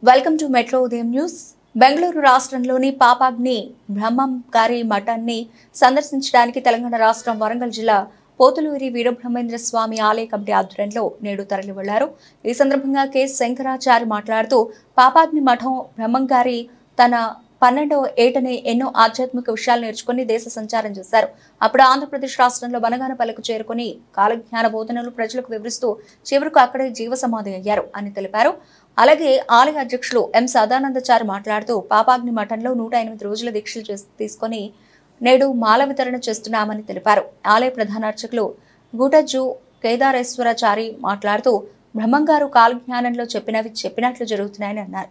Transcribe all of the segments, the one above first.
Welcome to metro ఉదయం news Bengaluru రాష్ట్రంలోని పాపాగ్ని బ్రహ్మం గారి మఠాన్ని సందర్శించడానికి తెలంగాణ రాష్ట్రం వరంగల్ జిల్లా పోతులూరి వీరబ్రహ్మేంద్ర స్వామి ఆలయ కమిటీ ఆధ్వర్యంలో నేడు తరలి వెళ్లారు ఈ సందర్భంగా కె శంకరాచారి మాట్లాడుతూ పాపాగ్ని మఠం బ్రహ్మం గారి తన పన్నెండవ ఏటనే ఎన్నో ఆధ్యాత్మిక విషయాలు నేర్చుకుని దేశ సంచారం చేశారు అప్పుడు ఆంధ్రప్రదేశ్ రాష్ట్రంలో బనగానపల్లికు చేరుకుని కాలజ్ఞాన బోధనలు ప్రజలకు వివరిస్తూ చివరకు అక్కడే జీవ సమాధి అయ్యారు అని తెలిపారు అలాగే ఆలయ అధ్యక్షులు ఎం సదానందచారి మాట్లాడుతూ పాపాగ్ని మఠంలో నూట ఎనిమిది రోజుల దీక్షలు చేస్- తీసుకొని నేడు మాల వితరణ చేస్తున్నామని తెలిపారు ఆలయ ప్రధాన అర్చకులు గూటజ్జు కేదారేశ్వరాచారి మాట్లాడుతూ బ్రహ్మంగారు కాలజ్ఞానంలో చెప్పినవి చెప్పినట్లు జరుగుతున్నాయని అన్నారు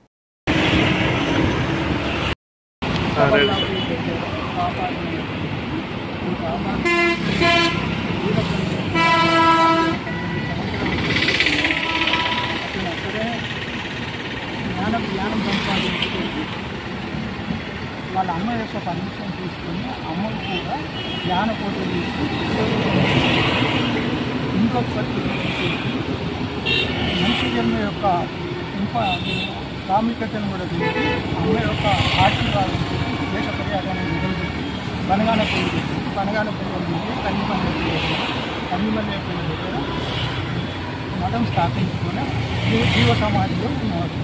అక్కడే జ్ఞానం జ్ఞానం సంపాదించుకొని వాళ్ళ అమ్మ యొక్క పర్మిషన్ తీసుకొని అమ్మకు కూడా జ్ఞాన పోటీ తీసుకొని ఇంకొకటి మనిషి జన్మ యొక్క ఇంప ప్రాముఖ్యతను కూడా తెలిసి అమ్మ యొక్క ఆశీర్వాదం దేశ పర్యాటనం మొదలుపెట్టి బనగానపల్లి పెట్టి బనగానపల్లి నుండి కన్నిమల్లి కన్నిమల్లి దగ్గర మఠం స్థాపించుకొని జీ- జీవ సమాధిలో ఉన్నారు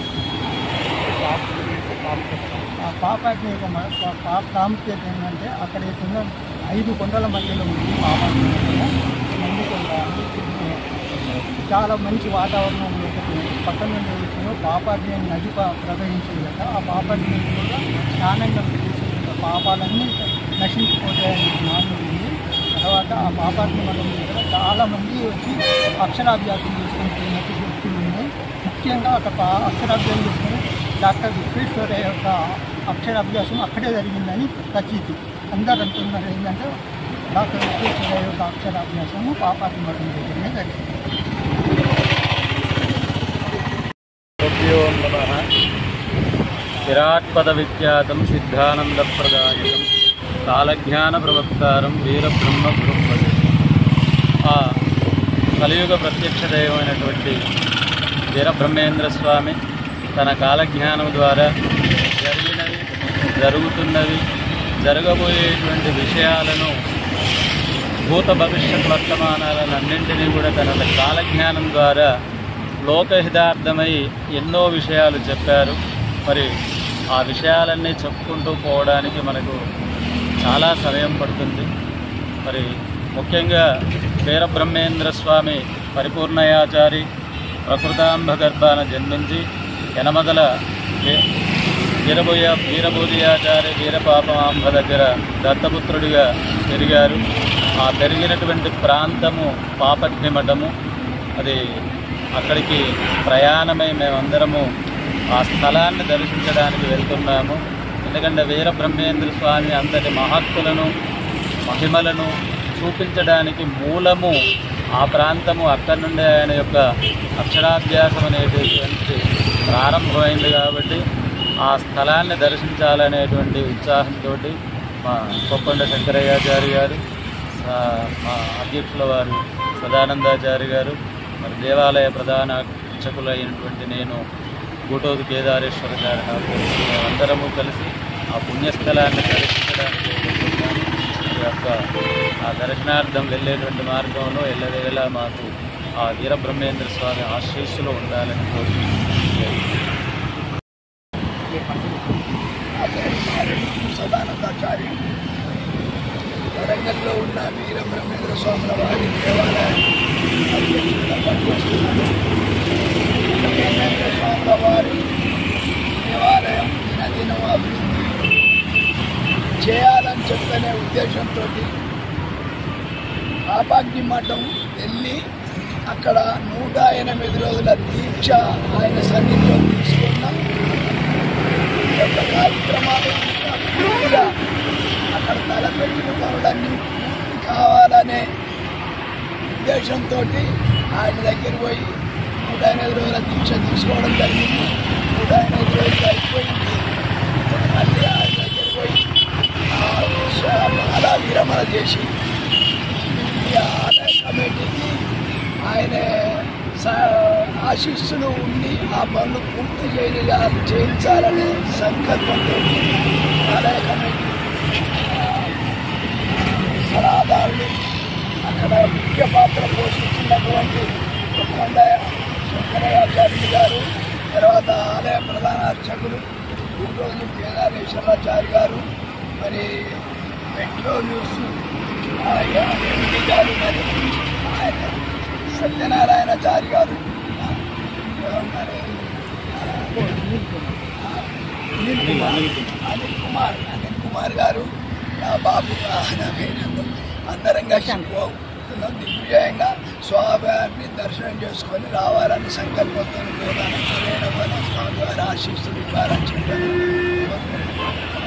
ఆ పాపాగ్ని యొక్క మ- పా- పా- ప్రాముఖ్యత ఏంటంటే అక్కడ ఉన్న ఐదు కొండల మధ్యలో ఉంది పాపాగ్ని కొండ. నంది కొండ చాలా మంచి వాతావరణం ఉంటుంది పక్కన నుండి వెళ్తున్న పాపాగ్ని అనే నది ప- ప్రవహించేది కదా ఆ పాపాగ్ని కూడా స్నానంగా చేసే పాపాలన్నీ నశించిపోతాయని నానుడు ఉంది తర్వాత ఆ పాపాగ్ని మఠం దగ్గర చాలా మంది వచ్చి అక్షరాభ్యాసం చేసుకుంటున్నట్టు వ్యక్తులు ఉన్నాయి ముఖ్యంగా అక్కడ పా- అక్షరాభ్యాసం చేసుకుని డాక్టర్ విశ్వేశ్వరయ్య యొక్క అక్షరాభ్యాసం అక్కడే జరిగిందని ప్రతీతి అందరు అంటున్నారు ఏంటంటే డాక్టర్ విశ్వేశ్వరయ్య యొక్క అక్షరాభ్యాసము పాపాగ్ని మఠం దగ్గరనే జరిగింది భ్యో నమః విరాట్పదవిఖ్యాతం సిద్ధానందప్రదాయకం కాలజ్ఞాన ప్రవక్తారం వీరబ్రహ్మ బ్రహ్మదే ఆ కలియుగ ప్రత్యక్ష దైవమైనటువంటి వీరబ్రహ్మేంద్ర స్వామి తన కాలజ్ఞానం ద్వారా జరిగినవి జరుగుతున్నవి జరగబోయేటువంటి విషయాలను భూత భవిష్యత్ వర్తమానాలను అన్నింటినీ కూడా తన కాలజ్ఞానం ద్వారా లోకహితార్థమై ఎన్నో విషయాలు చెప్పారు మరి ఆ విషయాలన్నీ చెప్పుకుంటూ పోవడానికి మనకు చాలా సమయం పడుతుంది మరి ముఖ్యంగా వీరబ్రహ్మేంద్ర స్వామి పరిపూర్ణయాచారి ప్రకృతాంబ గర్భాన జన్మించి యనమదల వీ- వీరభూయ వీరభూదియాచారి వీరపాపమాంబ దగ్గర దత్తపుత్రుడిగా పెరిగారు ఆ పెరిగినటువంటి ప్రాంతము పాపగ్ని మఠము అది అక్కడికి ప్రయాణమై మేమందరము ఆ స్థలాన్ని దర్శించడానికి వెళ్తున్నాము ఎందుకంటే వీరబ్రహ్మేంద్ర స్వామి అంతటి మహత్తులను మహిమలను చూపించడానికి మూలము ఆ ప్రాంతము అక్కడి నుండే ఆయన యొక్క అక్షరాభ్యాసం అనేటటువంటి ప్రారంభమైంది కాబట్టి ఆ స్థలాన్ని దర్శించాలనేటువంటి ఉత్సాహంతో మా కొప్పండ శంకరయ్యాచారి గారు ఆ, మా అధ్యక్షుల వారు సదానందాచారి గారు మరి దేవాలయ ప్రధాన అర్చకులైనటువంటి నేను గూటోది కేదారేశ్వర గారి ఆధ్వర్యంలో మేమందరము కలిసి ఆ పుణ్యస్థలాన్ని దర్శించడానికి వెళ్తున్నాము ఈ యొక్క ఆ దర్శనార్థం వెళ్ళేటువంటి మార్గంలో ఎల్లవేళలా మాకు ఆ వీరబ్రహ్మేంద్ర స్వామి ఆశీస్సులు ఉండాలని కోరుకుంటున్నాను సదానందాచార్య వరంగల్లో ఉన్న వీర బ్రహ్మేంద్ర స్వాముల వారి దేవాలయం అధ్యక్షుడిగా పనిచేస్తున్నాను బ్రహ్మేంద్ర స్వాముల వారి దేవాలయం దినదినం అభివృద్ధి చేయాలని చెప్పనే ఉద్దేశంతో ఆపాగ్ని మఠం వెళ్ళి అక్కడ నూట ఎనిమిది రోజుల దీక్ష ఆయన సన్నిధిలో తీసుకున్నాం ఈ యొక్క కార్యక్రమాలు ఇంకా పూర్తిగా అక్కడ తలపెట్టిన పనులన్నీ పూర్తి కావాలనే ఉద్దేశంతో ఆయన దగ్గర పోయి నూట ఎనిమిది రోజుల దీక్ష తీసుకోవడం జరిగింది నూట ఎనిమిది రోజులు అయిపోయింది మళ్ళీ ఆయన దగ్గర పోయి ఆ దీక్ష మాలా విరమణ చేసి ఈ ఆలయ కమిటీకి ఆయన స- ఆశ ఆశీస్సులు ఉండి ఆ పనులు పూర్తి చేయాలి చేయించాలనే సంకల్పంతో ఆలయ కమిటీ సలహాదారులు అక్కడ ముఖ్య పాత్ర పోషిస్తున్నటువంటి కొండ శంకరాచార్యులు గారు తర్వాత ఆలయ ప్రధాన అర్చకులు గుంటూరు కేదారేశ్వరాచార్య గారు మరి మెట్రో న్యూస్ ఆయన ఎంపీ గారు మరి ఆయన సత్యనారాయణచారి గారు మరి అనిల్ కుమార్ అనిల్ కుమార్ అనిల్ కుమార్ గారు ఆ బాబు ఆయన పేరు అందరం కలిసి పోతున్నాం దిగ్విజయంగా స్వామివారిని దర్శనం చేసుకొని రావాలని సంకల్పంతో పోతాను స్వామి వారి ఆశీస్సులు ఇవ్వాలని చెప్పారు